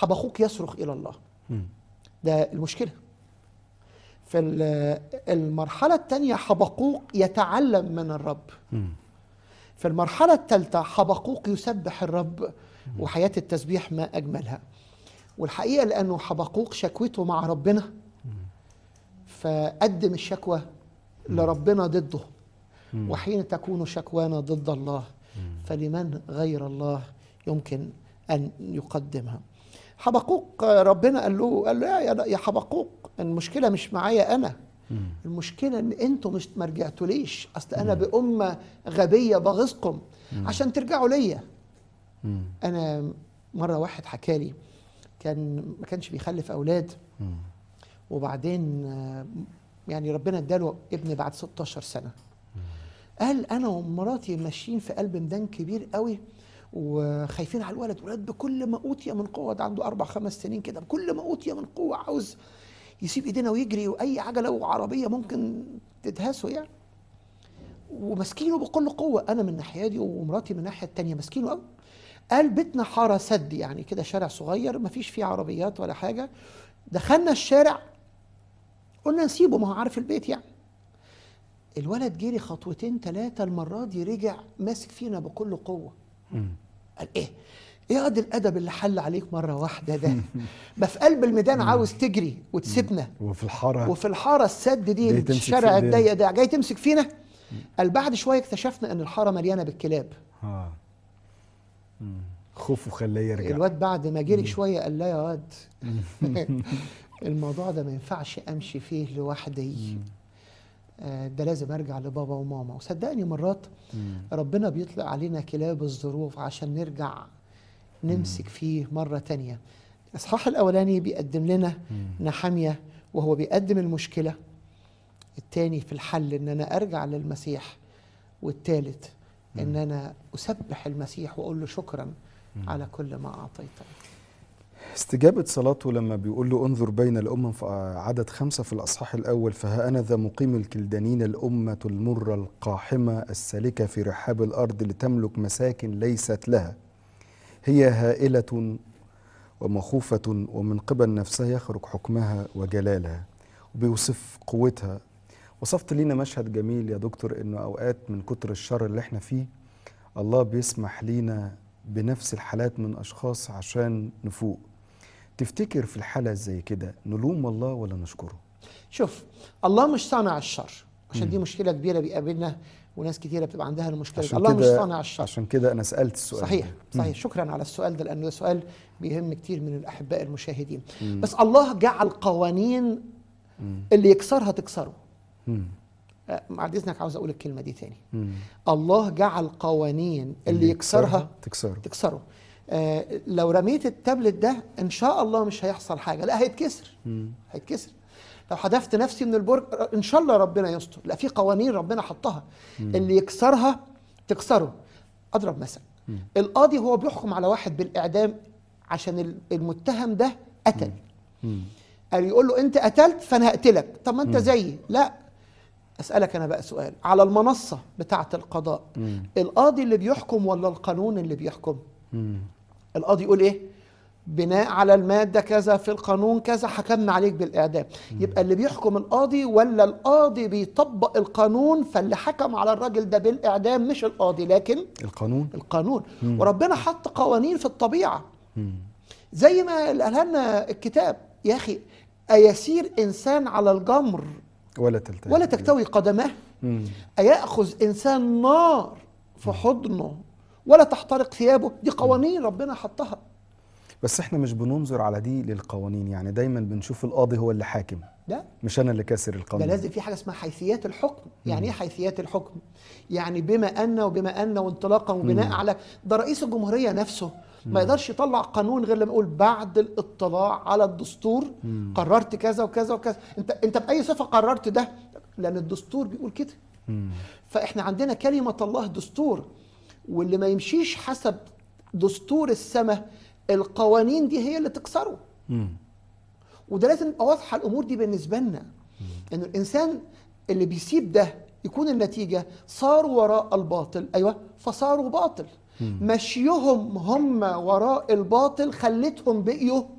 حبقوق يصرخ الى الله مم. ده المشكله في ال- المرحله الثانيه حبقوق يتعلم من الرب مم. في المرحله الثالثه حبقوق يسبح الرب وحياه التسبيح ما اجملها والحقيقه لانه حبقوق شكوته مع ربنا فقدم الشكوى لربنا ضده مم. وحين تكون شكوانا ضد الله فلمن غير الله يمكن ان يقدمها حبقوق آه، ربنا قال له قال له يا يا حبقوق المشكله مش معايا انا مم. المشكله ان انتوا مش ما رجعتوليش اصل انا بامه غبيه بغيظكم عشان ترجعوا ليا مم. انا مره واحد حكى لي كان ما كانش بيخلف اولاد مم. وبعدين آه، يعني ربنا اداله ابن بعد 16 سنه قال انا ومراتي ماشيين في قلب ميدان كبير قوي وخايفين على الولد ولد بكل ما اوتي من قوه ده عنده اربع خمس سنين كده بكل ما اوتي من قوه عاوز يسيب ايدينا ويجري واي عجله وعربيه ممكن تدهسه يعني وماسكينه بكل قوه انا من ناحيه دي ومراتي من الناحيه التانيه ماسكينه قوي قال بيتنا حاره سد يعني كده شارع صغير ما فيش فيه عربيات ولا حاجه دخلنا الشارع قلنا نسيبه ما هو عارف البيت يعني الولد جري خطوتين ثلاثة المرة دي رجع ماسك فينا بكل قوة مم. قال ايه ايه قد الادب اللي حل عليك مرة واحدة ده ما في قلب الميدان عاوز تجري وتسيبنا وفي الحاره وفي الحارة السد دي جاي تمسك الشارع في إيدينا. الضيق ده جاي تمسك فينا قال بعد شوية اكتشفنا ان الحارة مليانة بالكلاب اه مم. خوفه خلاه يرجع الواد بعد ما جري شوية قال لا يا واد الموضوع ده ما ينفعش امشي فيه لوحدي آه، ده لازم ارجع لبابا وماما وصدقني مرات مم. ربنا بيطلق علينا كلاب الظروف عشان نرجع نمسك فيه مرة تانية الإصحاح الأولاني بيقدم لنا نحامية وهو بيقدم المشكلة التاني في الحل إن أنا أرجع للمسيح والتالت إن أنا أسبح المسيح وأقول له شكرا على كل ما أعطيتني استجابة صلاته لما بيقول له انظر بين الأمم في عدد خمسة في الأصحاح الأول فها أنا ذا مقيم الكلدانين الأمة المرة القاحمة السالكة في رحاب الأرض لتملك مساكن ليست لها هي هائلة ومخوفة ومن قبل نفسها يخرج حكمها وجلالها وبيوصف قوتها وصفت لينا مشهد جميل يا دكتور انه اوقات من كتر الشر اللي احنا فيه الله بيسمح لينا بنفس الحالات من اشخاص عشان نفوق تفتكر في الحالة زي كده نلوم الله ولا نشكره شوف الله مش صانع الشر عشان دي مشكلة كبيرة بيقابلنا وناس كتيرة بتبقى عندها المشكلة دي. الله مش كده- صانع الشر عشان كده انا سألت السؤال صحيح ده. صحيح شكرا على السؤال ده لانه ده سؤال بيهم كتير من الاحباء المشاهدين بس الله جعل قوانين اللي يكسرها تكسره مم. آه، بعد اذنك عاوز اقول الكلمه دي تاني مم. الله جعل قوانين اللي يكسرها تكسره تكسره آه لو رميت التابلت ده ان شاء الله مش هيحصل حاجه لا هيتكسر مم. هيتكسر لو حذفت نفسي من البرج ان شاء الله ربنا يستر لا في قوانين ربنا حطها اللي يكسرها تكسره اضرب مثل القاضي هو بيحكم على واحد بالاعدام عشان ال- المتهم ده قتل مم. قال يقول له انت قتلت فانا هقتلك طب ما انت زيي لا اسالك انا بقى سؤال على المنصه بتاعه القضاء مم. القاضي اللي بيحكم ولا القانون اللي بيحكم مم. القاضي يقول ايه بناء على الماده كذا في القانون كذا حكمنا عليك بالاعدام يبقى اللي بيحكم القاضي ولا القاضي بيطبق القانون فاللي حكم على الراجل ده بالاعدام مش القاضي لكن القانون القانون وربنا حط قوانين في الطبيعه مم. زي ما قالها لنا الكتاب يا اخي ايسير انسان على الجمر ولا تلتهي ولا تكتوي قدماه مم. أيأخذ إنسان نار في حضنه ولا تحترق ثيابه دي قوانين ربنا حطها بس احنا مش بننظر على دي للقوانين يعني دايما بنشوف القاضي هو اللي حاكم لا مش انا اللي كاسر ده القانون لازم في حاجة اسمها حيثيات الحكم يعني ايه حيثيات الحكم يعني بما أن وبما أن وانطلاقا وبناء على ده رئيس الجمهورية نفسه ما يقدرش يطلع قانون غير لما يقول بعد الاطلاع على الدستور قررت كذا وكذا وكذا انت انت باي صفه قررت ده لان الدستور بيقول كده مم. فاحنا عندنا كلمة الله دستور واللي ما يمشيش حسب دستور السماء القوانين دي هي اللي تكسره مم. وده لازم يبقى واضحة الأمور دي بالنسبة لنا إنه الإنسان اللي بيسيب ده يكون النتيجة صاروا وراء الباطل أيوة فصاروا باطل مشيهم هم وراء الباطل خلتهم بقيوا